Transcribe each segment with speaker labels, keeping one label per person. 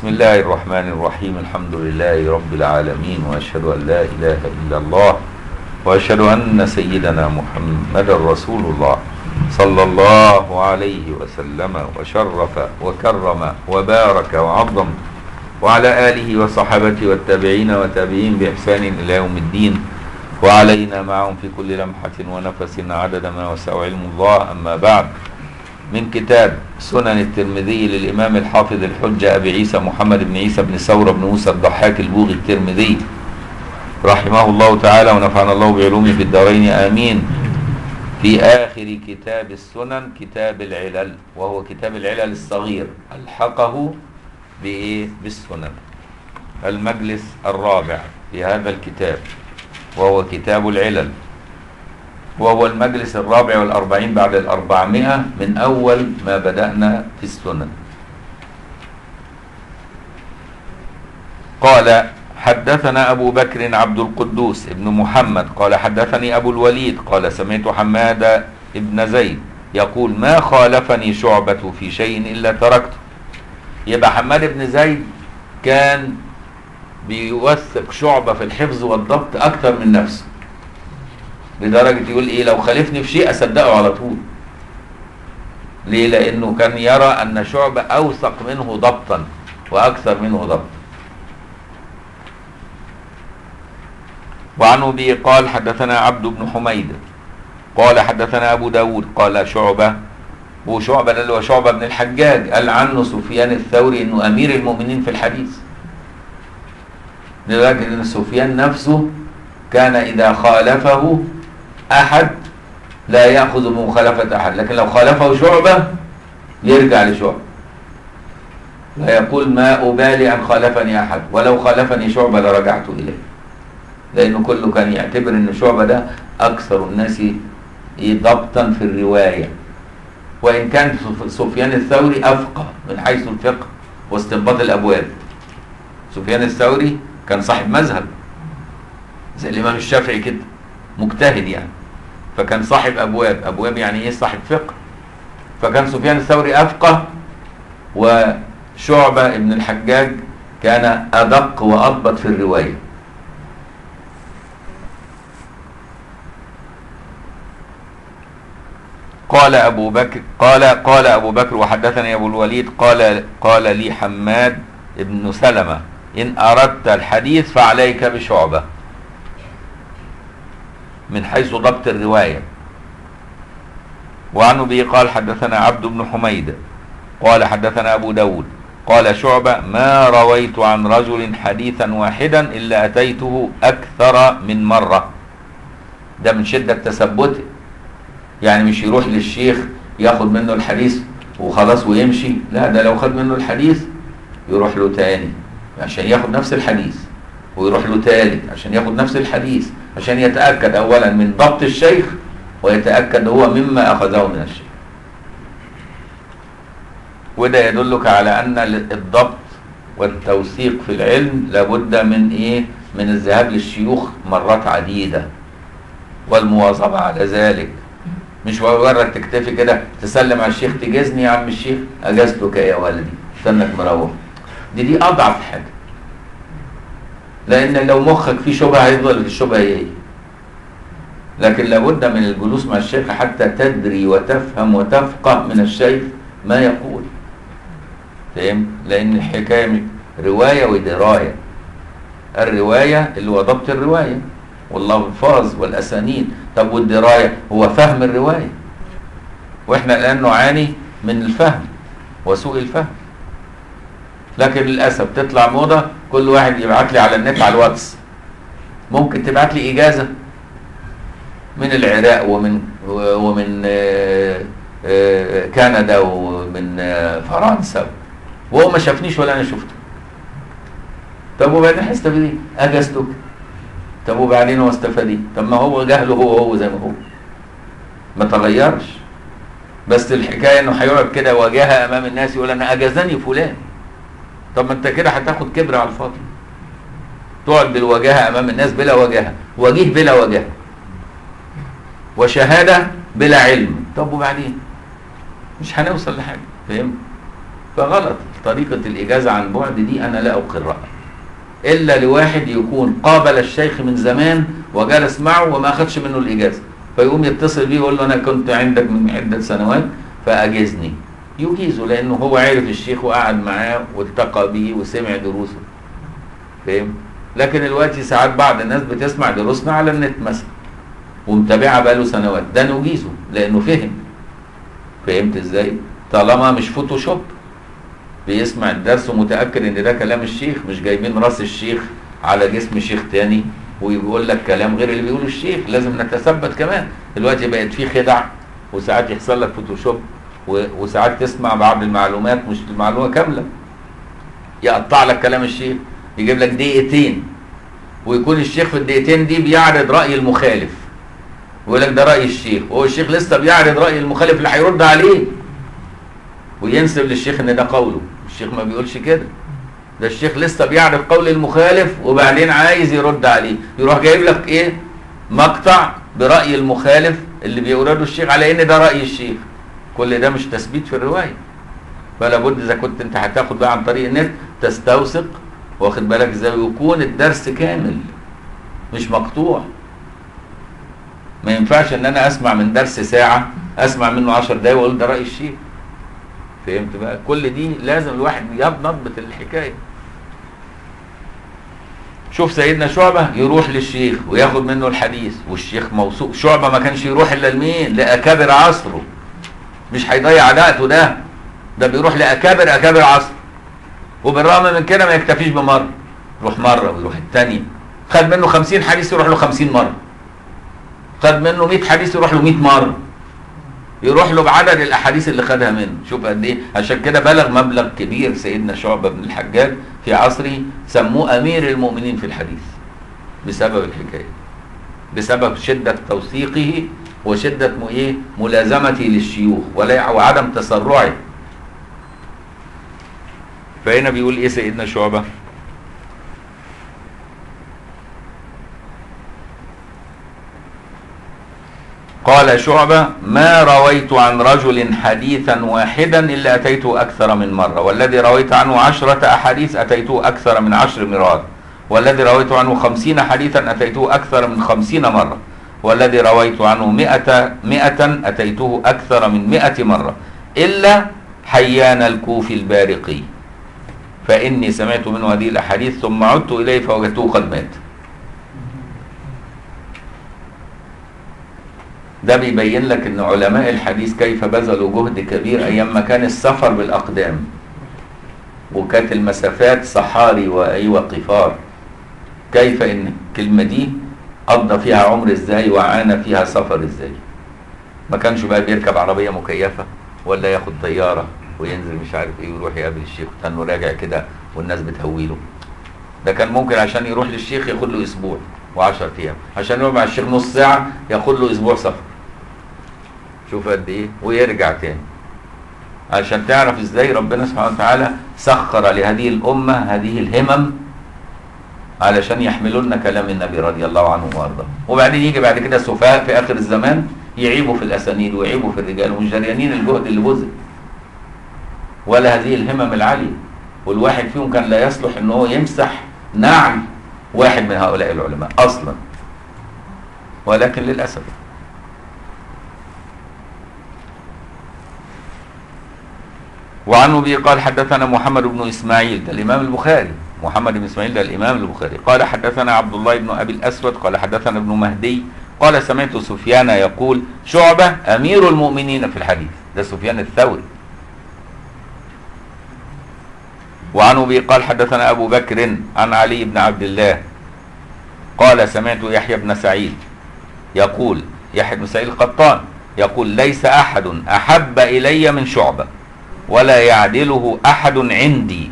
Speaker 1: بسم الله الرحمن الرحيم الحمد لله رب العالمين واشهد ان لا اله الا الله واشهد ان سيدنا محمد رسول الله صلى الله عليه وسلم وشرف وكرم وبارك وعظم وعلى اله وصحبه والتابعين وتابعين باحسان الى يوم الدين وعلينا معهم في كل لمحه ونفس عدد ما وسع علم الله اما بعد من كتاب سنن الترمذي للإمام الحافظ الحجة أبي عيسى محمد بن عيسى بن ثورة بن موسى الضحاك البوغي الترمذي رحمه الله تعالى ونفعنا الله بعلومه في الدارين آمين في آخر كتاب السنن كتاب العلل وهو كتاب العلل الصغير ألحقه بإيه؟ بالسنن المجلس الرابع في هذا الكتاب وهو كتاب العلل وهو المجلس الرابع والأربعين بعد الأربعمائة من أول ما بدأنا في السنن قال حدثنا أبو بكر عبد القدوس ابن محمد قال حدثني أبو الوليد قال سمعت حماد ابن زيد يقول ما خالفني شعبة في شيء إلا تركته يبقى حماد بن زيد كان بيوثق شعبة في الحفظ والضبط أكثر من نفسه لدرجة يقول ايه لو خالفني في شيء اصدقه على طول ليه لانه كان يرى ان شعبة اوثق منه ضبطا واكثر منه ضبطا وعنه به قال حدثنا عبد بن حميد قال حدثنا ابو داود قال شعبة وشعبة ده اللي هو شعبة بن الحجاج قال عنه سفيان الثوري انه امير المؤمنين في الحديث لدرجة ان سفيان نفسه كان اذا خالفه احد لا ياخذ بمخالفه احد لكن لو خالفه شعبه يرجع لشعبه لا يقول ما ابالي ان خالفني احد ولو خالفني شعبه لرجعت اليه لانه كله كان يعتبر ان شعبه ده اكثر الناس ضبطا في الروايه وان كان سفيان الثوري افقه من حيث الفقه واستنباط الابواب سفيان الثوري كان صاحب مذهب زي الامام الشافعي كده مجتهد يعني فكان صاحب ابواب ابواب يعني ايه صاحب فقه فكان سفيان الثوري افقه وشعبه ابن الحجاج كان ادق واضبط في الروايه قال ابو بكر قال قال ابو بكر وحدثني ابو الوليد قال قال لي حماد ابن سلمه ان اردت الحديث فعليك بشعبه من حيث ضبط الرواية وعن به قال حدثنا عبد بن حميد قال حدثنا أبو داود قال شعبة ما رويت عن رجل حديثا واحدا إلا أتيته أكثر من مرة ده من شدة تثبته يعني مش يروح للشيخ ياخد منه الحديث وخلاص ويمشي لا ده لو خد منه الحديث يروح له تاني عشان ياخد نفس الحديث ويروح له تالت عشان ياخد نفس الحديث عشان يتأكد أولا من ضبط الشيخ ويتأكد هو مما أخذه من الشيخ وده يدلك على أن الضبط والتوثيق في العلم لابد من إيه من الذهاب للشيوخ مرات عديدة والمواظبة على ذلك مش مجرد تكتفي كده تسلم على الشيخ تجزني يا عم الشيخ أجزتك يا ولدي استنك مروح دي دي أضعف حاجة لان لو مخك فيه شبهه هيفضل في الشبهه هي لكن لابد من الجلوس مع الشيخ حتى تدري وتفهم وتفقه من الشيخ ما يقول فهم لان الحكايه روايه ودرايه الروايه اللي هو ضبط الروايه والالفاظ والاسانيد طب والدرايه هو فهم الروايه واحنا الان نعاني من الفهم وسوء الفهم لكن للاسف تطلع موضه كل واحد يبعت لي على النت على الواتس ممكن تبعت لي اجازه من العراق ومن ومن كندا ومن فرنسا وهو ما شافنيش ولا انا شفته طب وبعدين هيستفيد ايه؟ اجازتك طب وبعدين هو استفاد ايه؟ طب ما هو جهله هو هو زي ما هو ما تغيرش بس الحكايه انه هيقعد كده واجهه امام الناس يقول انا اجازني فلان طب ما انت كده هتاخد كبر على الفاضي تقعد بالوجاهه امام الناس بلا وجاهه وجيه بلا وجاهه وشهاده بلا علم طب وبعدين مش هنوصل لحاجه فهمت فغلط طريقة الإجازة عن بعد دي أنا لا أقرها إلا لواحد يكون قابل الشيخ من زمان وجلس معه وما أخدش منه الإجازة فيقوم يتصل بيه يقول له أنا كنت عندك من عدة سنوات فأجزني يجيزه لأنه هو عرف الشيخ وقعد معاه والتقى به وسمع دروسه فاهم؟ لكن دلوقتي ساعات بعض الناس بتسمع دروسنا على النت مثلا ومتابعها بقاله سنوات ده نجيزه لأنه فهم فهمت ازاي؟ طالما مش فوتوشوب بيسمع الدرس ومتاكد ان ده كلام الشيخ مش جايبين راس الشيخ على جسم شيخ تاني ويقول لك كلام غير اللي بيقوله الشيخ لازم نتثبت كمان دلوقتي بقت في خدع وساعات يحصل لك فوتوشوب و- وساعات تسمع بعض المعلومات مش المعلومه كامله يقطع لك كلام الشيخ يجيب لك دقيقتين ويكون الشيخ في الدقيقتين دي بيعرض راي المخالف ويقول لك ده راي الشيخ وهو الشيخ لسه بيعرض راي المخالف اللي هيرد عليه وينسب للشيخ ان ده قوله الشيخ ما بيقولش كده ده الشيخ لسه بيعرض قول المخالف وبعدين عايز يرد عليه يروح جايب لك ايه مقطع برأي المخالف اللي بيورده الشيخ على ان ده رأي الشيخ كل ده مش تثبيت في الرواية فلا بد اذا كنت انت هتاخد بقى عن طريق النت تستوثق واخد بالك ازاي ويكون الدرس كامل مش مقطوع ما ينفعش ان انا اسمع من درس ساعة اسمع منه عشر دقايق واقول ده رأي الشيخ فهمت بقى كل دي لازم الواحد يضبط الحكايه شوف سيدنا شعبة يروح للشيخ وياخد منه الحديث والشيخ موثوق شعبة ما كانش يروح الا لمين لأكابر عصره مش هيضيع وقته ده ده بيروح لأكابر أكابر عصره وبالرغم من كده ما يكتفيش بمرة يروح مرة ويروح التانية خد منه خمسين حديث يروح له خمسين مرة خد منه مئة حديث يروح له مئة مرة يروح له بعدد الاحاديث اللي خدها منه شوف قد ايه عشان كده بلغ مبلغ كبير سيدنا شعبه بن الحجاج في عصره سموه امير المؤمنين في الحديث بسبب الحكايه بسبب شده توثيقه وشده م- ايه ملازمته للشيوخ ولا وعدم تسرعه فهنا بيقول ايه سيدنا شعبه قال شعبة ما رويت عن رجل حديثا واحدا إلا أتيته أكثر من مرة والذي رويت عنه عشرة أحاديث أتيته أكثر من عشر مرات والذي رويت عنه خمسين حديثا أتيته أكثر من خمسين مرة والذي رويت عنه مئة, مئة أتيته أكثر من مئة مرة إلا حيان الكوفي البارقي فإني سمعت منه هذه الأحاديث ثم عدت إليه فوجدته قد مات ده بيبين لك ان علماء الحديث كيف بذلوا جهد كبير ايام ما كان السفر بالاقدام وكانت المسافات صحاري واي وقفار كيف ان الكلمه دي قضى فيها عمر ازاي وعانى فيها سفر ازاي ما كانش بقى بيركب عربيه مكيفه ولا ياخد طياره وينزل مش عارف ايه ويروح يقابل الشيخ وتنه راجع كده والناس بتهويله ده كان ممكن عشان يروح للشيخ ياخد له اسبوع و10 ايام عشان يقعد مع الشيخ نص ساعه ياخد له اسبوع سفر شوف قد ايه ويرجع تاني عشان تعرف ازاي ربنا سبحانه وتعالى سخر لهذه الامه هذه الهمم علشان يحملوا لنا كلام النبي رضي الله عنه وارضاه وبعدين يجي بعد كده سفهاء في اخر الزمان يعيبوا في الاسانيد ويعيبوا في الرجال ومش جريانين الجهد اللي بذل ولا هذه الهمم العاليه والواحد فيهم كان لا يصلح ان هو يمسح نعل واحد من هؤلاء العلماء اصلا ولكن للاسف وعن ابي قال حدثنا محمد بن اسماعيل ده الامام البخاري محمد بن اسماعيل ده الامام البخاري قال حدثنا عبد الله بن ابي الاسود قال حدثنا ابن مهدي قال سمعت سفيان يقول شعبه امير المؤمنين في الحديث ده سفيان الثوري وعن ابي قال حدثنا ابو بكر عن علي بن عبد الله قال سمعت يحيى بن سعيد يقول يحيى بن سعيد القطان يقول ليس احد احب الي من شعبه ولا يعدله احد عندي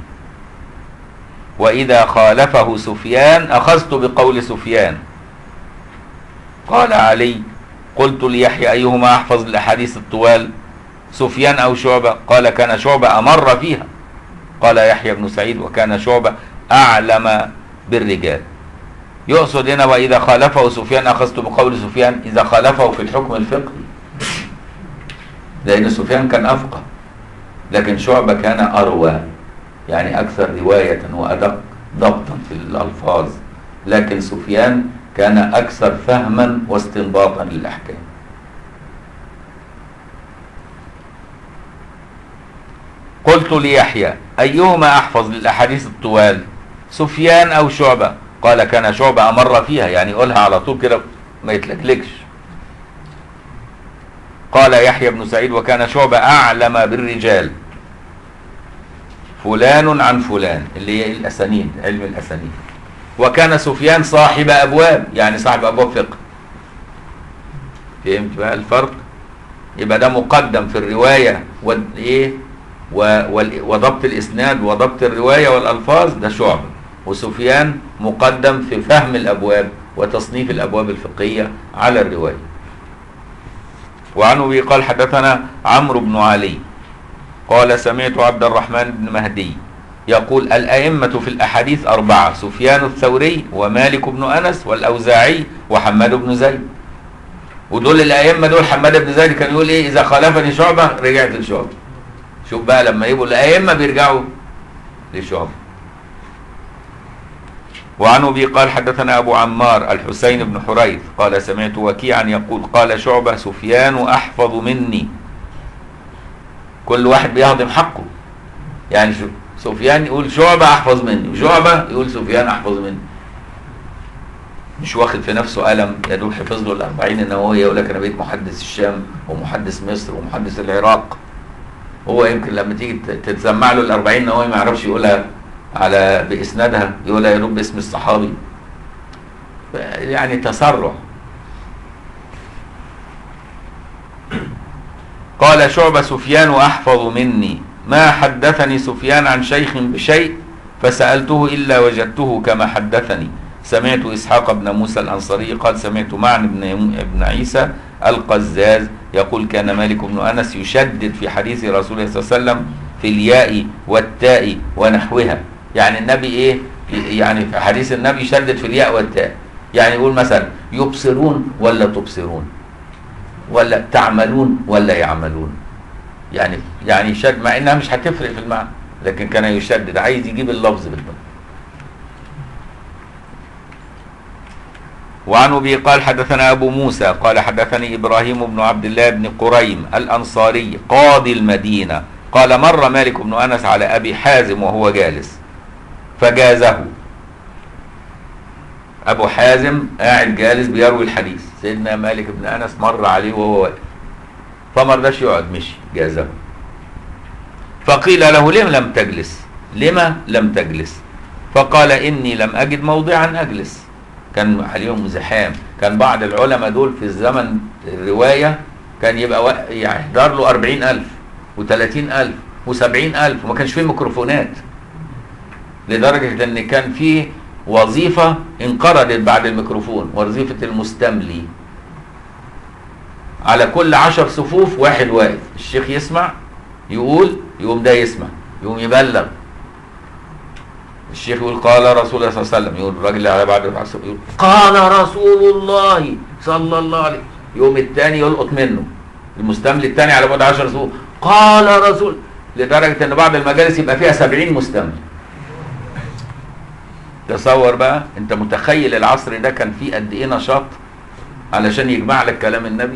Speaker 1: واذا خالفه سفيان اخذت بقول سفيان قال علي قلت ليحيى ايهما احفظ الاحاديث الطوال سفيان او شعبه قال كان شعبه امر فيها قال يحيى بن سعيد وكان شعبه اعلم بالرجال يقصد هنا واذا خالفه سفيان اخذت بقول سفيان اذا خالفه في الحكم الفقهي لان سفيان كان افقه لكن شعبة كان أروى يعني أكثر رواية وأدق ضبطا في الألفاظ لكن سفيان كان أكثر فهما واستنباطا للأحكام قلت ليحيى أيهما أحفظ للأحاديث الطوال سفيان أو شعبة قال كان شعبة أمر فيها يعني قولها على طول كده ما يتلكلكش قال يحيى بن سعيد وكان شعبة أعلم بالرجال فلان عن فلان اللي هي الأسانيد علم الأسانيد وكان سفيان صاحب أبواب يعني صاحب أبواب فقه فهمت بقى الفرق يبقى ده مقدم في الرواية والايه وضبط الإسناد وضبط الرواية والألفاظ ده شعبة وسفيان مقدم في فهم الأبواب وتصنيف الأبواب الفقهية على الرواية وعن أبي قال حدثنا عمرو بن علي قال سمعت عبد الرحمن بن مهدي يقول الأئمة في الأحاديث أربعة سفيان الثوري ومالك بن أنس والأوزاعي وحماد بن زيد ودول الأئمة دول حماد بن زيد كان يقول إيه إذا خالفني شعبة رجعت لشعبة شوف بقى لما يبقوا الأئمة بيرجعوا لشعبة وعن ابي قال حدثنا ابو عمار الحسين بن حريث قال سمعت وكيعا يقول قال شعبة سفيان احفظ مني كل واحد بيهضم حقه يعني سفيان يقول شعبة احفظ مني وشعبة يقول سفيان احفظ مني مش واخد في نفسه قلم يا دول حفظ له الأربعين النووية يقول لك أنا بقيت محدث الشام ومحدث مصر ومحدث العراق هو يمكن لما تيجي تتسمع له الأربعين نووي ما يعرفش يقولها على بإسنادها يقولها يا رب اسم الصحابي يعني تسرع قال شعبة سفيان أحفظ مني ما حدثني سفيان عن شيخ بشيء فسألته إلا وجدته كما حدثني سمعت إسحاق بن موسى الأنصاري قال سمعت معن بن, ابن عيسى القزاز يقول كان مالك بن أنس يشدد في حديث رسول الله صلى الله عليه وسلم في الياء والتاء ونحوها يعني النبي إيه يعني في حديث النبي يشدد في الياء والتاء يعني يقول مثلا يبصرون ولا تبصرون ولا تعملون ولا يعملون يعني يعني شد مع انها مش هتفرق في المعنى لكن كان يشدد عايز يجيب اللفظ بالضبط وعن ابي قال حدثنا ابو موسى قال حدثني ابراهيم بن عبد الله بن قريم الانصاري قاضي المدينه قال مر مالك بن انس على ابي حازم وهو جالس فجازه ابو حازم قاعد جالس بيروي الحديث سيدنا مالك بن انس مر عليه وهو واقف فما رضاش يقعد مشي جازه فقيل له لم لم تجلس لما لم تجلس فقال اني لم اجد موضعا اجلس كان عليهم زحام كان بعض العلماء دول في الزمن الروايه كان يبقى يحضر له 40000 و30000 و70000 وما كانش فيه ميكروفونات لدرجه ان كان فيه وظيفة انقرضت بعد الميكروفون وظيفة المستملي على كل عشر صفوف واحد واقف الشيخ يسمع يقول يقوم ده يسمع يقوم يبلغ الشيخ يقول قال رسول الله صلى الله عليه وسلم يقول الراجل اللي على بعد العصر يقول قال رسول الله صلى الله عليه يوم الثاني يلقط منه المستملي الثاني على بعد 10 صفوف قال رسول لدرجة ان بعض المجالس يبقى فيها 70 مستملي تصور بقى انت متخيل العصر ده كان فيه قد ايه نشاط علشان يجمع لك كلام النبي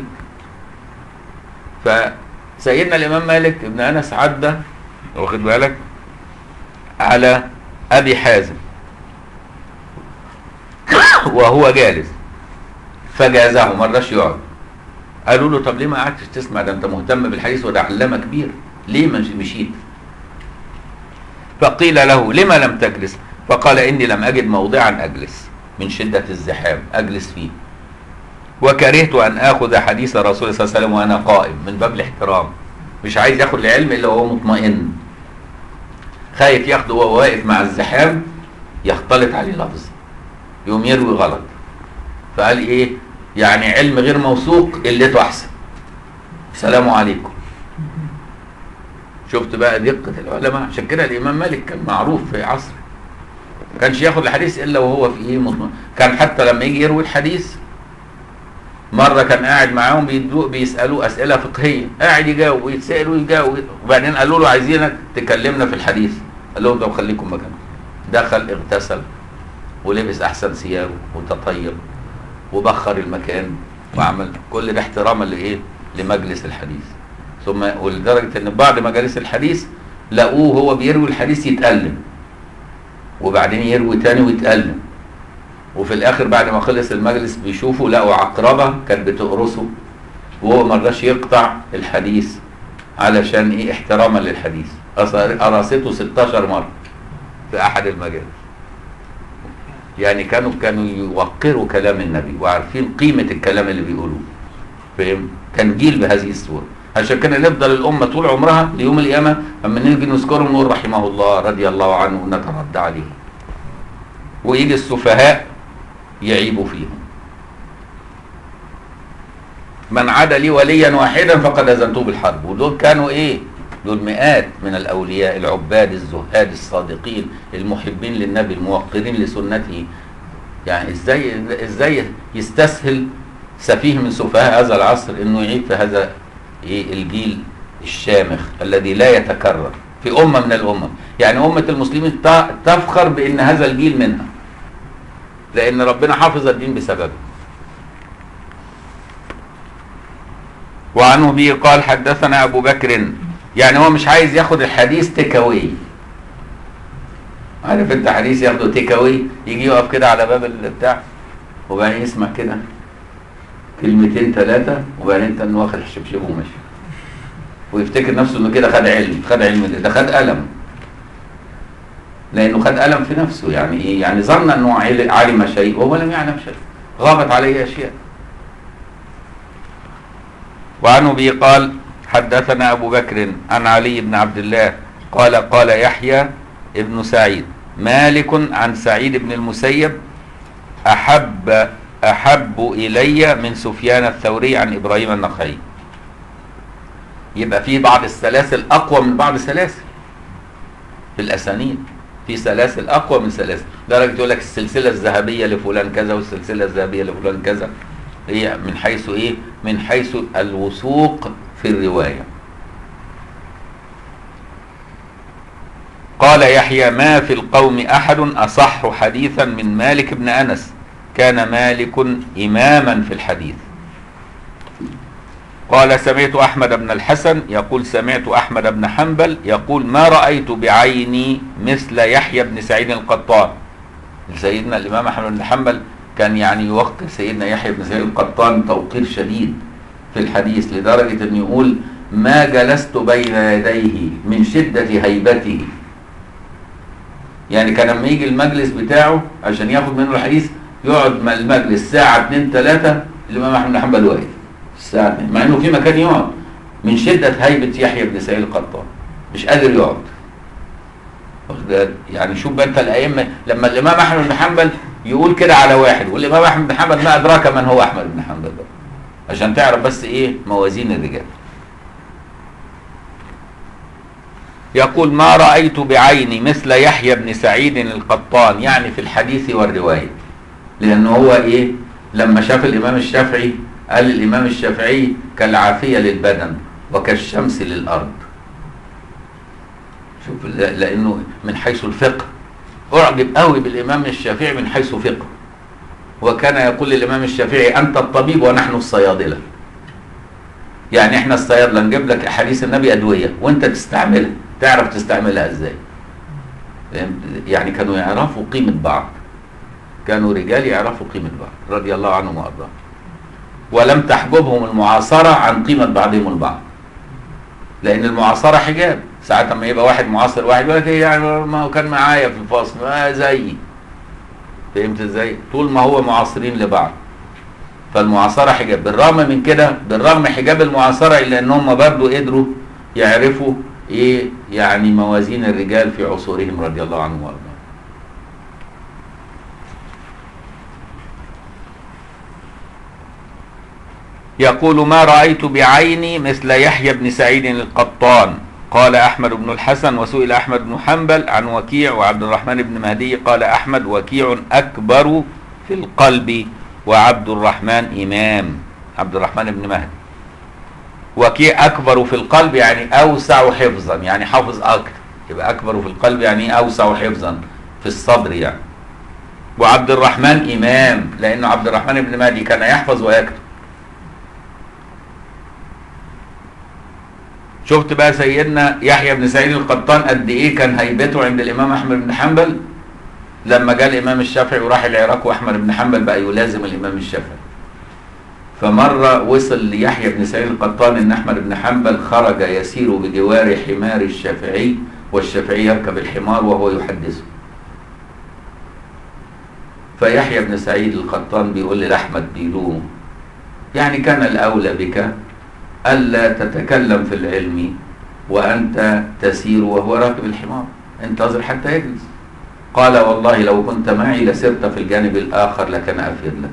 Speaker 1: فسيدنا الامام مالك ابن انس عدى واخد بالك على ابي حازم وهو جالس فجازه ما رضاش يقعد قالوا له طب ليه ما قعدتش تسمع ده انت مهتم بالحديث وده علامه كبير ليه ما مشيت فقيل له لما لم تجلس فقال إني لم أجد موضعا أجلس من شدة الزحام أجلس فيه وكرهت أن آخذ حديث رسول الله صلى الله عليه وسلم وأنا قائم من باب الاحترام مش عايز ياخد العلم إلا وهو مطمئن خايف ياخده وهو واقف مع الزحام يختلط عليه لفظ يقوم يروي غلط فقال إيه يعني علم غير موثوق قلته أحسن السلام عليكم شفت بقى دقة العلماء عشان كده الإمام مالك كان معروف في عصره ما كانش ياخد الحديث الا وهو في ايه مطمئن كان حتى لما يجي يروي الحديث مره كان قاعد معاهم بيسالوه اسئله فقهيه قاعد يجاوب ويتسال ويجاوب وبعدين قالوا له عايزينك تكلمنا في الحديث قال لهم طب خليكم مكانكم دخل اغتسل ولبس احسن ثيابه وتطيب وبخر المكان وعمل كل ده احتراما لايه لمجلس الحديث ثم ولدرجه ان بعد مجالس الحديث لقوه هو بيروي الحديث يتألم وبعدين يروي تاني ويتألم وفي الاخر بعد ما خلص المجلس بيشوفوا لقوا عقربه كانت بتقرصه وهو ما رضاش يقطع الحديث علشان ايه احتراما للحديث أص- قرصته 16 مره في احد المجالس يعني كانوا كانوا يوقروا كلام النبي وعارفين قيمه الكلام اللي بيقولوه فاهم كان جيل بهذه الصوره عشان كده نفضل الامه طول عمرها ليوم القيامه اما نيجي نذكرهم نقول رحمه الله رضي الله عنه ونتردى عليهم ويجي السفهاء يعيبوا فيهم من عاد لي وليا واحدا فقد اذنته بالحرب ودول كانوا ايه دول مئات من الاولياء العباد الزهاد الصادقين المحبين للنبي الموقرين لسنته يعني ازاي ازاي يستسهل سفيه من سفهاء هذا العصر انه يعيب في هذا ايه الجيل الشامخ الذي لا يتكرر في امه من الامم يعني امه المسلمين ت- تفخر بان هذا الجيل منها لان ربنا حافظ الدين بسببه وعنه به قال حدثنا ابو بكر يعني هو مش عايز ياخد الحديث تيك اواي عارف انت حديث ياخده تيك اواي يجي يقف كده على باب البتاع وبعدين يسمع كده كلمتين ثلاثه وبعدين انت انه واخد الشبشب وماشي ويفتكر نفسه انه كده خد علم خد علم ده, ده خد قلم لانه خد قلم في نفسه يعني ايه يعني ظن انه عل- علم شيء وهو لم يعلم شيء غابت عليه اشياء وعنه به قال حدثنا أبو بكر عن علي بن عبد الله قال قال يحيى ابن سعيد مالك عن سعيد بن المسيب أحب أحب إلي من سفيان الثوري عن إبراهيم النخعي يبقى في بعض السلاسل أقوى من بعض السلاسل في الأسانيد في سلاسل أقوى من سلاسل درجة يقول لك السلسلة الذهبية لفلان كذا والسلسلة الذهبية لفلان كذا هي من حيث ايه من حيث الوثوق في الروايه قال يحيى ما في القوم احد اصح حديثا من مالك بن انس كان مالك اماما في الحديث قال سمعت احمد بن الحسن يقول سمعت احمد بن حنبل يقول ما رايت بعيني مثل يحيى بن سعيد القطان سيدنا الامام احمد بن حنبل كان يعني يوقر سيدنا يحيى بن سعيد القطان توقير شديد في الحديث لدرجه انه يقول ما جلست بين يديه من شده هيبته يعني كان لما يجي المجلس بتاعه عشان ياخد منه الحديث يقعد مع المجلس ساعه اتنين تلاته الامام احمد بن حنبل واقف الساعه اتنين مع انه في مكان يقعد من شده هيبه يحيى بن سعيد القطان مش قادر يقعد واخد بالك؟ يعني شوف بقى انت الائمه لما الامام احمد بن حنبل يقول كده على واحد والامام احمد بن حنبل ما ادراك من هو احمد بن حنبل بقى عشان تعرف بس ايه موازين الرجال يقول ما رأيت بعيني مثل يحيى بن سعيد القطان يعني في الحديث والرواية لأنه هو إيه لما شاف الإمام الشافعي قال الإمام الشافعي كالعافية للبدن وكالشمس للأرض شوف ل- لأنه من حيث الفقه أعجب قوي بالإمام الشافعي من حيث فقه وكان يقول للإمام الشافعي أنت الطبيب ونحن الصيادلة يعني احنا الصيادله نجيب لك احاديث النبي ادويه وانت تستعملها تعرف تستعملها ازاي فهمت؟ يعني كانوا يعرفوا قيمه بعض كانوا رجال يعرفوا قيمه بعض رضي الله عنهم وارضاهم ولم تحجبهم المعاصره عن قيمه بعضهم البعض لان المعاصره حجاب ساعات لما يبقى واحد معاصر واحد يقول لك ايه يعني ما هو كان معايا في الفصل ما زيي فهمت ازاي طول ما هو معاصرين لبعض فالمعاصرة حجاب بالرغم من كده بالرغم حجاب المعاصرة إلا أن هم برضو قدروا يعرفوا إيه يعني موازين الرجال في عصورهم رضي الله عنهم وأرضاهم يقول ما رأيت بعيني مثل يحيى بن سعيد القطان قال أحمد بن الحسن وسئل أحمد بن حنبل عن وكيع وعبد الرحمن بن مهدي قال أحمد وكيع أكبر في القلب وعبد الرحمن إمام عبد الرحمن بن مهدي وكيع أكبر في القلب يعني أوسع حفظا يعني حافظ أكثر يبقى أكبر في القلب يعني أوسع حفظا في الصدر يعني وعبد الرحمن إمام لأنه عبد الرحمن بن مهدي كان يحفظ ويكتب شفت بقى سيدنا يحيى بن سعيد القطان قد ايه كان هيبته عند الامام احمد بن حنبل لما جاء الامام الشافعي وراح العراق واحمد بن حنبل بقى يلازم الامام الشافعي فمرة وصل ليحيى بن سعيد القطان ان احمد بن حنبل خرج يسير بجوار حمار الشافعي والشافعي يركب الحمار وهو يحدثه فيحيى بن سعيد القطان بيقول لاحمد بيلومه يعني كان الاولى بك ألا تتكلم في العلم وأنت تسير وهو راكب الحمار انتظر حتى يجلس قال والله لو كنت معي لسرت في الجانب الآخر لكان أفيد لك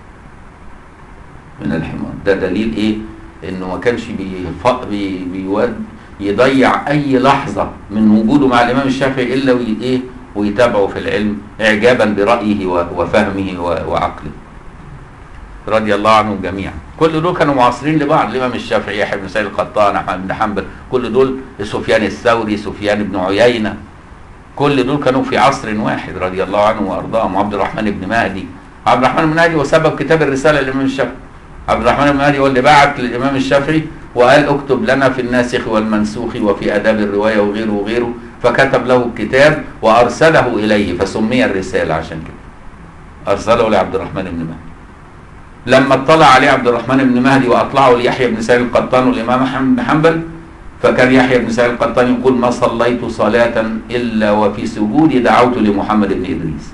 Speaker 1: من الحمار ده دليل إيه إنه ما كانش بيف... بي... بيود يضيع أي لحظة من وجوده مع الإمام الشافعي إلا وي... إيه ويتابعه في العلم إعجابا برأيه و... وفهمه و... وعقله رضي الله عنهم جميعا كل دول كانوا معاصرين لبعض الامام الشافعي يحيى بن سعيد القطان احمد بن حنبل كل دول سفيان الثوري سفيان بن عيينه كل دول كانوا في عصر واحد رضي الله عنهم وارضاهم عبد الرحمن بن مهدي عبد الرحمن بن مهدي وسبب كتاب الرساله للامام الشافعي عبد الرحمن بن مهدي هو اللي بعت للامام الشافعي وقال اكتب لنا في الناسخ والمنسوخ وفي اداب الروايه وغيره وغيره فكتب له الكتاب وارسله اليه فسمي الرساله عشان كده ارسله لعبد الرحمن بن مهدي لما اطلع عليه عبد الرحمن بن مهدي واطلعه ليحيى بن سعيد القطان والامام احمد بن حنبل فكان يحيى بن سعيد القطان يقول ما صليت صلاة الا وفي سجودي دعوت لمحمد بن ادريس.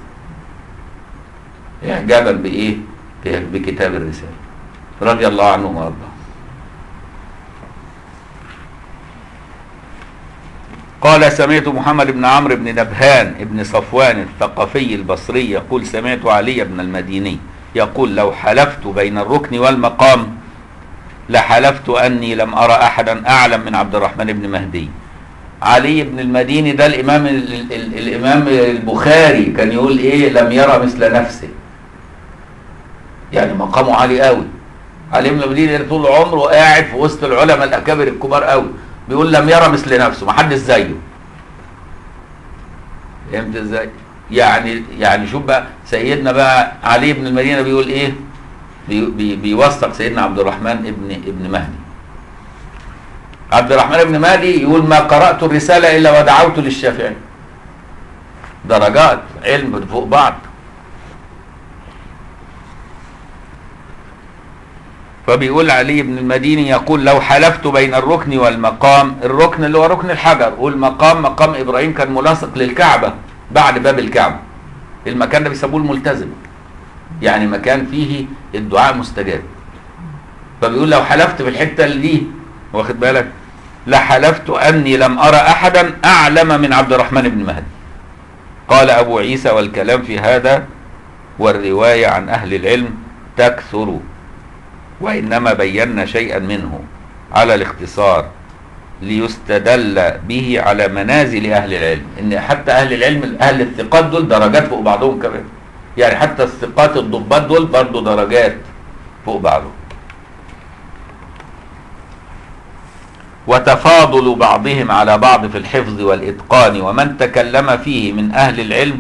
Speaker 1: اعجابا بايه؟ بكتاب الرسالة. رضي الله عنه وارضاه. قال سمعت محمد بن عمرو بن نبهان بن صفوان الثقفي البصري يقول سمعت علي بن المديني يقول لو حلفت بين الركن والمقام لحلفت أني لم أرى أحدا أعلم من عبد الرحمن بن مهدي علي بن المديني ده الإمام ال ال ال الإمام البخاري كان يقول إيه لم يرى مثل نفسه يعني مقامه عالي قوي علي بن المديني طول عمره قاعد في وسط العلماء الأكابر الكبار قوي بيقول لم يرى مثل نفسه ما حدش زيه فهمت ازاي؟ يعني يعني شوف بقى سيدنا بقى علي بن المدينه بيقول ايه؟ بي بي بيوثق سيدنا عبد الرحمن ابن ابن مهدي. عبد الرحمن بن مهدي يقول ما قرات الرساله الا ودعوت للشافعي. درجات علم فوق بعض. فبيقول علي بن المديني يقول لو حلفت بين الركن والمقام الركن اللي هو ركن الحجر والمقام مقام ابراهيم كان ملاصق للكعبه بعد باب الكعبة المكان ده بيسموه الملتزم يعني مكان فيه الدعاء مستجاب فبيقول لو حلفت في الحتة اللي دي واخد بالك لحلفت أني لم أرى أحدا أعلم من عبد الرحمن بن مهدي قال أبو عيسى والكلام في هذا والرواية عن أهل العلم تكثر وإنما بينا شيئا منه على الاختصار ليستدل به على منازل اهل العلم ان حتى اهل العلم اهل الثقات دول درجات فوق بعضهم كمان يعني حتى الثقات الضباط دول برضه درجات فوق بعضهم وتفاضل بعضهم على بعض في الحفظ والاتقان ومن تكلم فيه من اهل العلم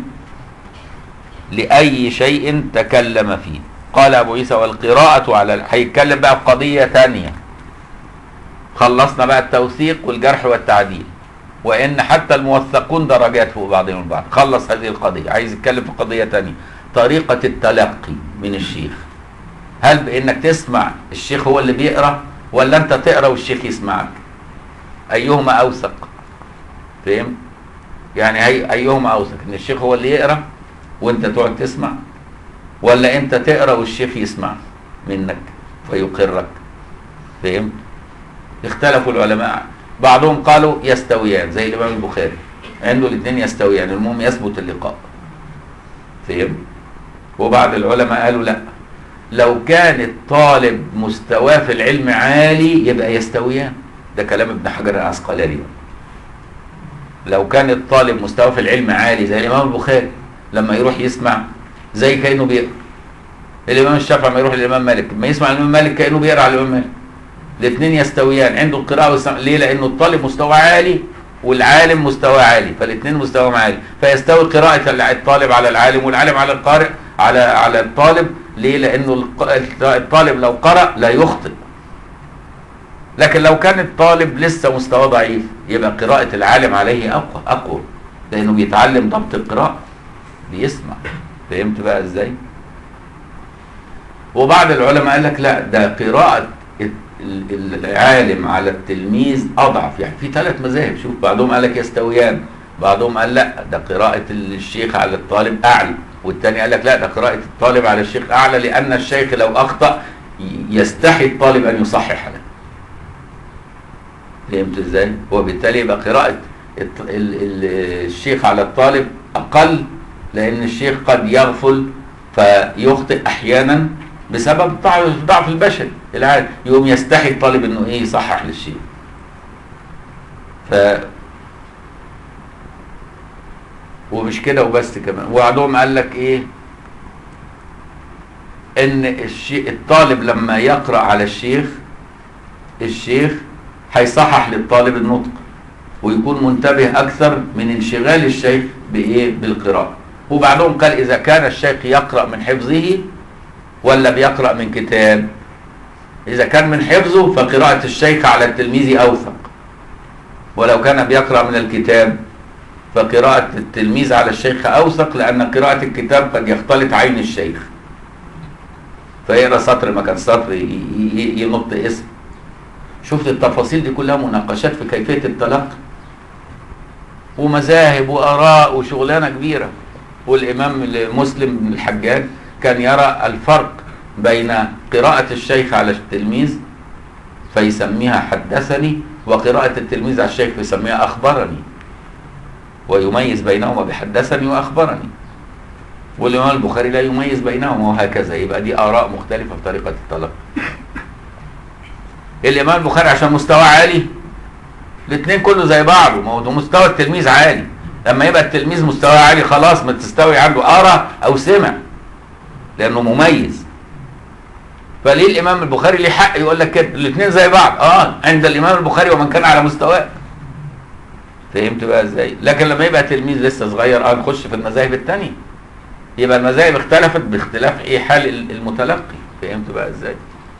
Speaker 1: لاي شيء تكلم فيه قال ابو عيسى والقراءه على هيتكلم بقى في قضيه ثانيه خلصنا بقى التوثيق والجرح والتعديل وان حتى الموثقون درجات فوق بعضهم البعض خلص هذه القضيه عايز يتكلم في قضيه تانية طريقه التلقي من الشيخ هل بانك تسمع الشيخ هو اللي بيقرا ولا انت تقرا والشيخ يسمعك ايهما اوثق فهم يعني هي ايهما اوثق ان الشيخ هو اللي يقرا وانت تقعد تسمع ولا انت تقرا والشيخ يسمع منك فيقرك فهمت اختلفوا العلماء بعضهم قالوا يستويان زي الامام البخاري عنده الاثنين يستويان المهم يثبت اللقاء فهم وبعض العلماء قالوا لا لو كان الطالب مستواه في العلم عالي يبقى يستويان ده كلام ابن حجر العسقلاني لو كان الطالب مستواه في العلم عالي زي الامام البخاري لما يروح يسمع زي كانه بيقرا الامام الشافعي لما يروح للامام مالك لما يسمع الامام مالك كانه بيقرا على الامام مالك الاثنين يستويان عنده القراءه والسمع ليه لانه الطالب مستوى عالي والعالم مستواه عالي فالاثنين مستواهم عالي فيستوي قراءة الطالب على العالم والعالم على القارئ على على الطالب ليه؟ لأنه الق- الطالب لو قرأ لا يخطئ لكن لو كان الطالب لسه مستواه ضعيف يبقى قراءة العالم عليه أقوى أقوى لأنه بيتعلم ضبط القراءة بيسمع فهمت بقى ازاي؟ وبعض العلماء قال لك لا ده قراءة ال- ال- العالم على التلميذ أضعف يعني في ثلاث مذاهب شوف بعضهم قال لك يستويان بعضهم قال لا ده قراءة الشيخ على الطالب أعلى والتاني قال لك لا ده قراءة الطالب على الشيخ أعلى لأن الشيخ لو أخطأ ي- يستحي الطالب أن يصحح له فهمت ازاي؟ وبالتالي يبقى قراءة الط- ال- ال- الشيخ على الطالب أقل لأن الشيخ قد يغفل فيخطئ أحيانا بسبب ضعف ضعف البشري العادي يقوم يستحي الطالب انه ايه يصحح للشيخ ف ومش كده وبس كمان وبعضهم قال لك ايه ان الشيء الطالب لما يقرا على الشيخ الشيخ هيصحح للطالب النطق ويكون منتبه اكثر من انشغال الشيخ بايه بالقراءه وبعضهم قال اذا كان الشيخ يقرا من حفظه ولا بيقرا من كتاب اذا كان من حفظه فقراءه الشيخ على التلميذ اوثق ولو كان بيقرا من الكتاب فقراءة التلميذ على الشيخ أوثق لأن قراءة الكتاب قد يختلط عين الشيخ فيقرا سطر مكان سطر ي- ي- ينط اسم شفت التفاصيل دي كلها مناقشات في كيفية التلقي ومذاهب وآراء وشغلانة كبيرة والإمام مسلم بن الحجاج كان يرى الفرق بين قراءة الشيخ على التلميذ فيسميها حدثني وقراءة التلميذ على الشيخ فيسميها أخبرني ويميز بينهما بحدثني وأخبرني والإمام البخاري لا يميز بينهما وهكذا يبقى دي آراء مختلفة في طريقة التلقي الإمام البخاري عشان مستوى عالي الاثنين كله زي بعضه ما هو ده مستوى التلميذ عالي لما يبقى التلميذ مستواه عالي خلاص ما تستوي عنده قرا او سمع لانه مميز فليه الامام البخاري ليه حق يقول لك كده الاثنين زي بعض اه عند الامام البخاري ومن كان على مستواه فهمت بقى ازاي لكن لما يبقى تلميذ لسه صغير اه نخش في المذاهب الثانيه يبقى المذاهب اختلفت باختلاف ايه حال المتلقي فهمت بقى ازاي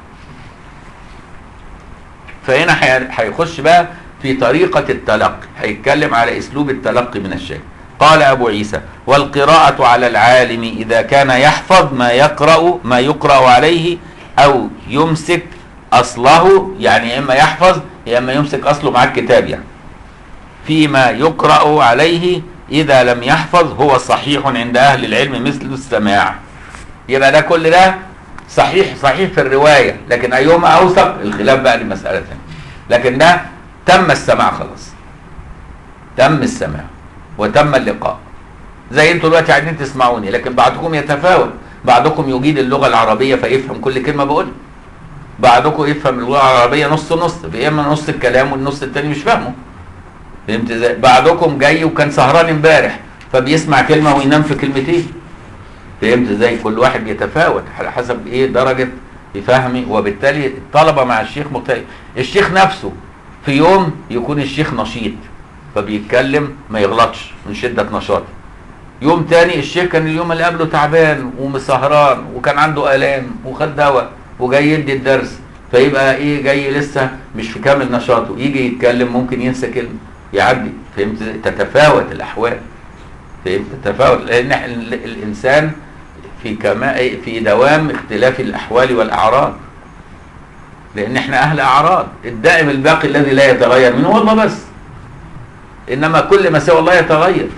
Speaker 1: فهنا هي- هيخش بقى في طريقة التلقي هيتكلم على اسلوب التلقي من الشيخ قال ابو عيسى والقراءة على العالم اذا كان يحفظ ما يقرأ ما يقرأ عليه او يمسك اصله يعني يا اما يحفظ يا اما يمسك اصله مع الكتاب يعني فيما يقرأ عليه اذا لم يحفظ هو صحيح عند اهل العلم مثل السماع يبقى ده كل ده صحيح صحيح في الرواية لكن أيهما أوثق الخلاف بقى دي مسألة ثانية لكن ده تم السماع خلاص تم السماع وتم اللقاء زي انتوا دلوقتي قاعدين تسمعوني لكن بعضكم يتفاوت بعضكم يجيد اللغة العربية فيفهم كل كلمة بقولها بعضكم يفهم اللغة العربية نص نص في اما نص الكلام والنص التاني مش فاهمه فهمت ازاي بعضكم جاي وكان سهران امبارح فبيسمع كلمة وينام في كلمتين فهمت ازاي كل واحد بيتفاوت على حسب ايه درجة فهمي وبالتالي الطلبة مع الشيخ مختلف الشيخ نفسه في يوم يكون الشيخ نشيط فبيتكلم ما يغلطش من شدة نشاطه يوم تاني الشيخ كان اليوم اللي قبله تعبان ومسهران وكان عنده آلام وخد دواء وجاي يدي الدرس فيبقى ايه جاي لسه مش في كامل نشاطه يجي يتكلم ممكن ينسى كلمة يعدي فهمت ازاي؟ تتفاوت الأحوال فهمت تتفاوت لأن إحنا ال- الإنسان في كما في دوام اختلاف الأحوال والأعراض لأن احنا أهل أعراض الدائم الباقي الذي لا يتغير منه هو الله بس إنما كل ما سوى الله يتغير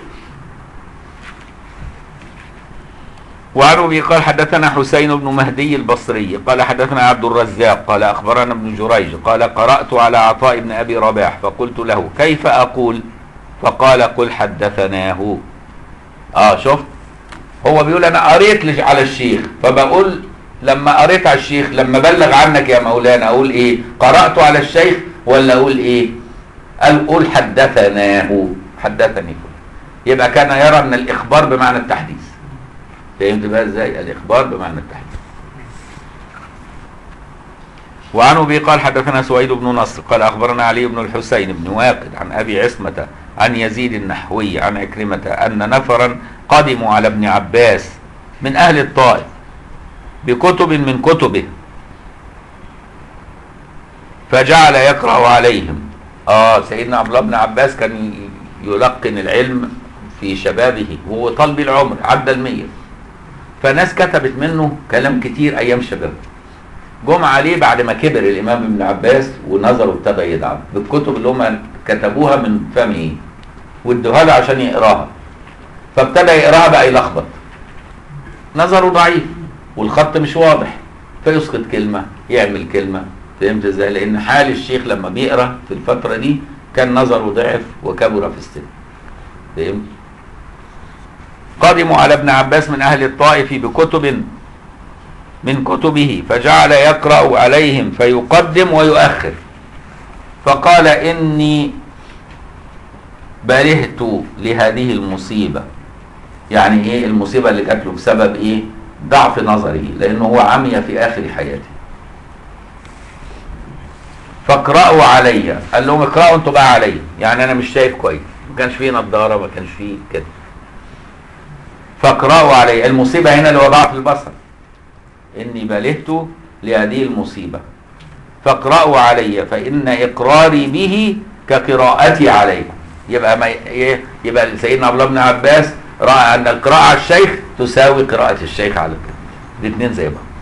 Speaker 1: وعن ابي قال حدثنا حسين بن مهدي البصري قال حدثنا عبد الرزاق قال اخبرنا ابن جريج قال قرات على عطاء بن ابي رباح فقلت له كيف اقول فقال قل حدثناه اه شفت هو بيقول انا قريت لج- على الشيخ فبقول لما قريت على الشيخ لما بلغ عنك يا مولانا اقول ايه قرات على الشيخ ولا اقول ايه قال قول حدثناه حدثني يبقى كان يرى ان الاخبار بمعنى التحديث فهمت بقى ازاي الاخبار بمعنى التحديث وعن ابي قال حدثنا سويد بن نصر قال اخبرنا علي بن الحسين بن واقد عن ابي عصمه عن يزيد النحوي عن عكرمه ان نفرا قدموا على ابن عباس من اهل الطائف بكتب من كتبه فجعل يقرا عليهم اه سيدنا عبد الله بن عباس كان يلقن العلم في شبابه وهو طلب العمر عدى المية فناس كتبت منه كلام كتير ايام شبابه جم عليه بعد ما كبر الامام ابن عباس ونظره ابتدى يضعف بالكتب اللي هم كتبوها من فمه وادوها له عشان يقراها فابتدى يقراها بقى يلخبط نظره ضعيف والخط مش واضح فيسقط كلمه يعمل كلمه فهمت ازاي لان حال الشيخ لما بيقرا في الفتره دي كان نظره ضعف وكبر في السن فهمت قدموا على ابن عباس من اهل الطائف بكتب من كتبه فجعل يقرا عليهم فيقدم ويؤخر فقال اني برهت لهذه المصيبه يعني ايه المصيبه اللي جات له بسبب ايه ضعف نظره لانه هو عمي في اخر حياته فاقرأوا علي قال لهم اقرأوا انتوا بقى علي يعني انا مش شايف كويس ما كانش فيه نظارة ما كانش فيه كده فاقرأوا علي المصيبة هنا اللي هو ضعف البصر اني بلغت لهذه المصيبة فاقرأوا علي فإن إقراري به كقراءتي عليكم يبقى ما ي- يبقى سيدنا عبد الله بن عباس رأى أن القراءة على الشيخ تساوي قراءة الشيخ على الكتاب الاثنين زي بعض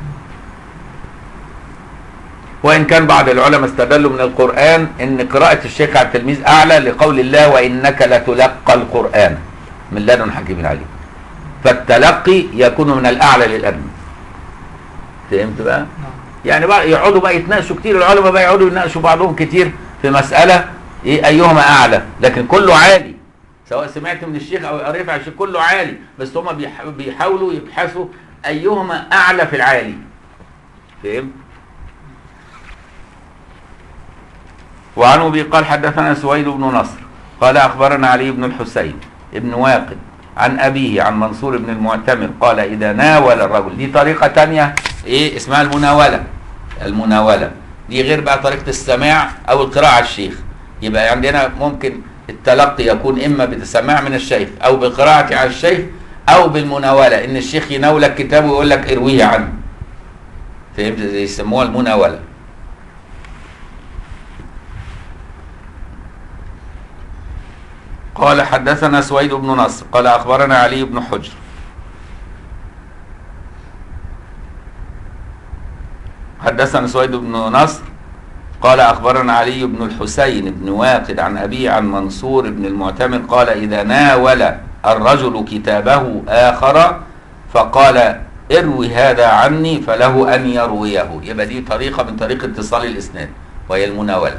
Speaker 1: وإن كان بعض العلماء استدلوا من القرآن أن قراءة الشيخ على التلميذ أعلى لقول الله وإنك لتلقى القرآن من لدن حكيم عليم فالتلقي يكون من الأعلى للأدنى فهمت بقى؟ يعني بقى يقعدوا بقى يتناقشوا كتير العلماء بقى يقعدوا يناقشوا بعضهم كتير في مسألة إيه أيهما أعلى لكن كله عالي سواء سمعت من الشيخ أو قريت على الشيخ كله عالي بس هما بيح- بيحاولوا يبحثوا أيهما أعلى في العالي فهمت؟ وعن ابي قال حدثنا سويد بن نصر قال اخبرنا علي بن الحسين ابن واقد عن ابيه عن منصور بن المعتمر قال اذا ناول الرجل دي طريقه تانية ايه اسمها المناوله المناوله دي غير بقى طريقه السماع او القراءه على الشيخ يبقى عندنا ممكن التلقي يكون اما بالسماع من الشيخ او بالقراءه على الشيخ او بالمناوله ان الشيخ يناولك كتاب ويقول لك ارويه عنه فهمت زي يسموها المناوله قال حدثنا سويد بن نصر قال أخبرنا علي بن حجر حدثنا سويد بن نصر قال أخبرنا علي بن الحسين بن واقد عن أبيه عن منصور بن المعتمر قال إذا ناول الرجل كتابه آخر فقال اروي هذا عني فله أن يرويه يبقى دي طريقة من طريق اتصال الإسناد وهي المناولة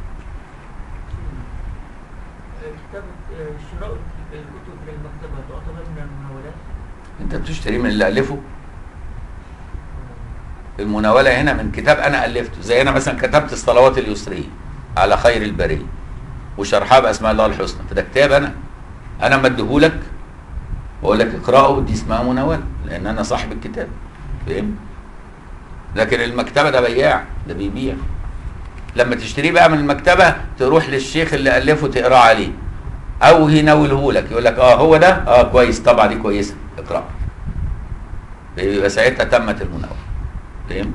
Speaker 2: كتاب شراء الكتب في المكتبة تعتبر من المناولات
Speaker 1: انت بتشتري من اللي ألفه المناولة هنا من كتاب أنا ألفته زي أنا مثلا كتبت الصلوات اليسرية على خير البرية وشرحها بأسماء الله الحسنى فده كتاب أنا أنا مديهولك وأقول لك اقرأه دي اسمها مناولة لأن أنا صاحب الكتاب فاهم لكن المكتبة ده بياع ده بيبيع لما تشتريه بقى من المكتبة تروح للشيخ اللي ألفه تقرأ عليه أو يناوله لك يقول لك اه هو ده اه كويس طبعا دي كويسة اقرأ يبقى ساعتها تمت المناولة فاهم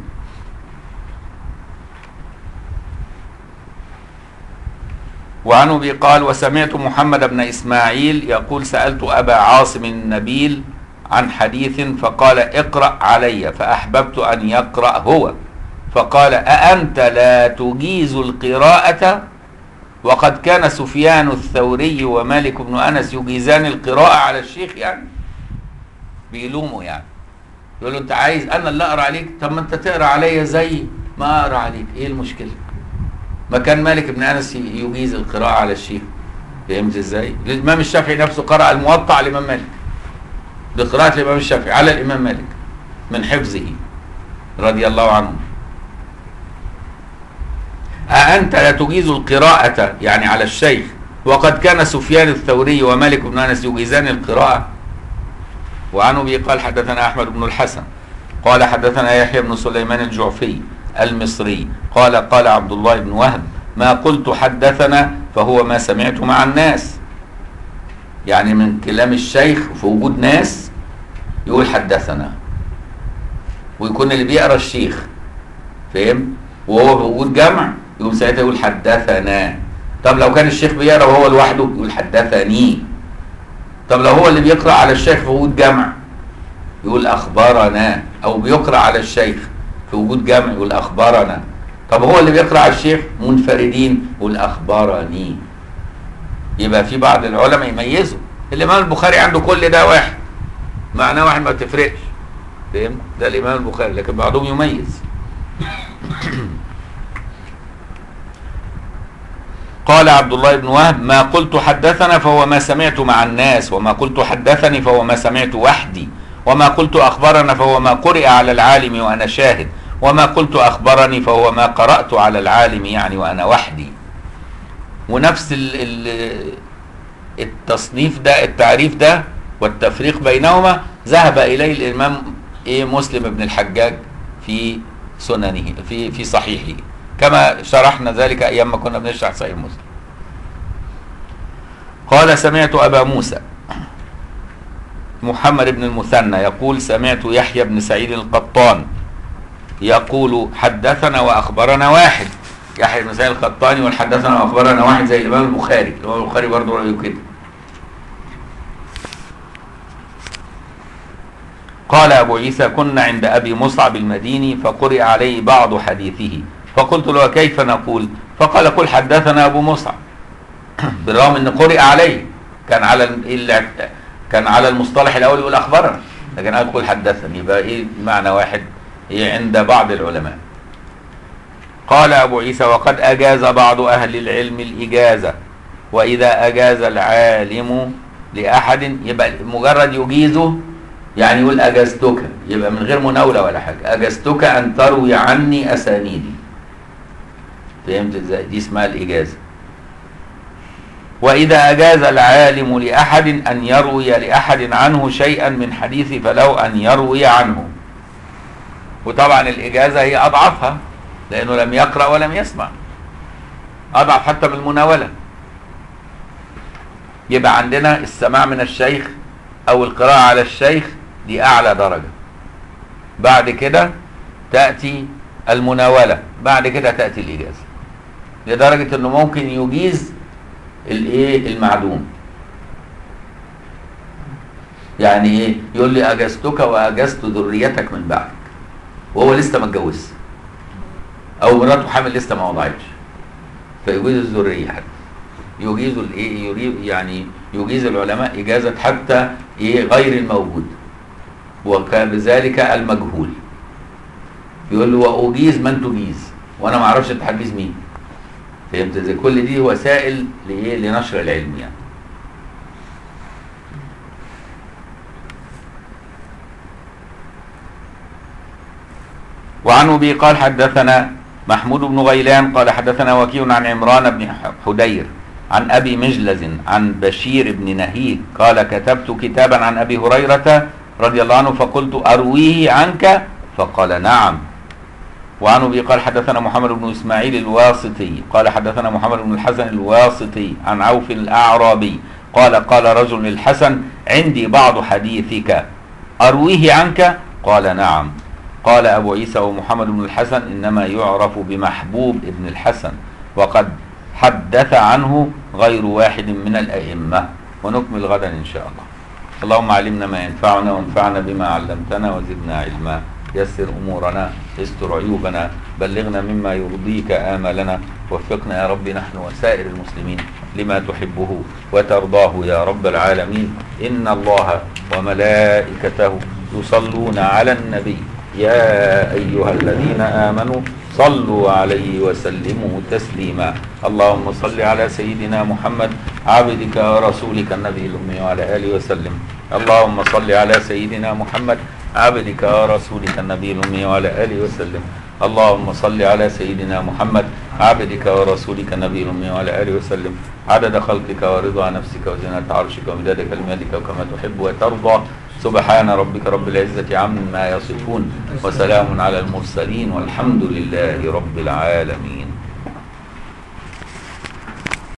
Speaker 1: وعن ابي قال وسمعت محمد بن اسماعيل يقول سالت ابا عاصم النبيل عن حديث فقال اقرا علي فاحببت ان يقرا هو فقال اانت لا تجيز القراءه وقد كان سفيان الثوري ومالك بن انس يجيزان القراءه على الشيخ يعني بيلوموا يعني يقول له انت عايز انا اللي اقرا عليك طب ما انت تقرا عليا زي ما اقرا عليك ايه المشكله ما كان مالك بن انس يجيز القراءه على الشيخ فهمت ازاي الامام الشافعي نفسه قرا الموطأ على الامام مالك بقراءه الامام الشافعي على الامام مالك من حفظه رضي الله عنه أأنت لا تجيز القراءة يعني على الشيخ وقد كان سفيان الثوري ومالك بن أنس يجيزان القراءة وعن أبي قال حدثنا أحمد بن الحسن قال حدثنا يحيى بن سليمان الجعفي المصري قال قال عبد الله بن وهب ما قلت حدثنا فهو ما سمعت مع الناس يعني من كلام الشيخ في وجود ناس يقول حدثنا ويكون اللي بيقرا الشيخ فاهم وهو في وجود جمع يقوم ساعتها يقول حدثنا طب لو كان الشيخ بيقرا وهو لوحده يقول حدثني طب لو هو اللي بيقرا على الشيخ في وجود جمع يقول اخبرنا او بيقرا على الشيخ في وجود جمع يقول اخبرنا طب هو اللي بيقرا على الشيخ منفردين يقول اخبرني يبقى في بعض العلماء يميزوا الامام البخاري عنده كل ده واحد معناه واحد ما تفرقش فهمت ده الامام البخاري لكن بعضهم يميز قال عبد الله بن وهب ما قلت حدثنا فهو ما سمعت مع الناس وما قلت حدثني فهو ما سمعت وحدي وما قلت أخبرنا فهو ما قرئ على العالم وأنا شاهد وما قلت أخبرني فهو ما قرأت على العالم يعني وأنا وحدي ونفس ال ال التصنيف ده التعريف ده والتفريق بينهما ذهب إليه الإمام إيه مسلم بن الحجاج في سننه في في صحيحه كما شرحنا ذلك ايام ما كنا بنشرح صحيح مسلم قال سمعت ابا موسى محمد بن المثنى يقول سمعت يحيى بن سعيد القطان يقول حدثنا واخبرنا واحد يحيى بن سعيد القطاني والحدثنا واخبرنا واحد زي الامام البخاري الامام البخاري برضه رايه كده قال ابو عيسى كنا عند ابي مصعب المديني فقرئ عليه بعض حديثه فقلت له كيف نقول فقال قل حدثنا ابو مصعب بالرغم ان قرئ عليه كان على ال... كان على المصطلح الاول يقول اخبرنا لكن قال قل حدثني يبقى ايه معنى واحد هي عند بعض العلماء قال ابو عيسى وقد اجاز بعض اهل العلم الاجازه واذا اجاز العالم لاحد يبقى مجرد يجيزه يعني يقول اجزتك يبقى من غير مناوله ولا حاجه اجزتك ان تروي عني اسانيدي فهمت ازاي دي اسمها الاجازه واذا اجاز العالم لاحد ان يروي لاحد عنه شيئا من حديث فله ان يروي عنه وطبعا الاجازه هي اضعفها لانه لم يقرا ولم يسمع اضعف حتى من المناوله يبقى عندنا السماع من الشيخ او القراءه على الشيخ دي اعلى درجه بعد كده تاتي المناوله بعد كده تاتي الاجازه لدرجه انه ممكن يجيز الايه المعدوم يعني ايه يقول لي اجزتك واجزت ذريتك من بعدك وهو لسه ما اتجوزش او مراته حامل لسه ما وضعتش فيجيز الذريه حتى يجيز الايه يريد يعني يجيز العلماء اجازه حتى ايه غير الموجود وكذلك المجهول يقول له واجيز من تجيز وانا ما اعرفش انت هتجيز مين فهمت ازاي كل دي وسائل لايه لنشر العلم يعني وعن ابي قال حدثنا محمود بن غيلان قال حدثنا وكيع عن عمران بن حدير عن ابي مجلز عن بشير بن نهيك قال كتبت كتابا عن ابي هريره رضي الله عنه فقلت ارويه عنك فقال نعم وعن ابي قال حدثنا محمد بن اسماعيل الواسطي قال حدثنا محمد بن الحسن الواسطي عن عوف الاعرابي قال قال رجل للحسن عندي بعض حديثك ارويه عنك قال نعم قال ابو عيسى ومحمد بن الحسن انما يعرف بمحبوب ابن الحسن وقد حدث عنه غير واحد من الائمه ونكمل غدا ان شاء الله اللهم علمنا ما ينفعنا وانفعنا بما علمتنا وزدنا علما يسر امورنا استر عيوبنا بلغنا مما يرضيك امالنا وفقنا يا رب نحن وسائر المسلمين لما تحبه وترضاه يا رب العالمين ان الله وملائكته يصلون على النبي يا ايها الذين امنوا صلوا عليه وسلموا تسليما اللهم صل على سيدنا محمد عبدك ورسولك النبي الامي وعلى اله وسلم اللهم صل على سيدنا محمد عبدك ورسولك النبي الأمي وعلى آله وسلم اللهم صل على سيدنا محمد عبدك ورسولك النبي الأمي وعلى آله وسلم عدد خلقك ورضا نفسك وزنة عرشك ومداد كلماتك وكما تحب وترضى سبحان ربك رب العزة عما يصفون وسلام على المرسلين والحمد لله رب العالمين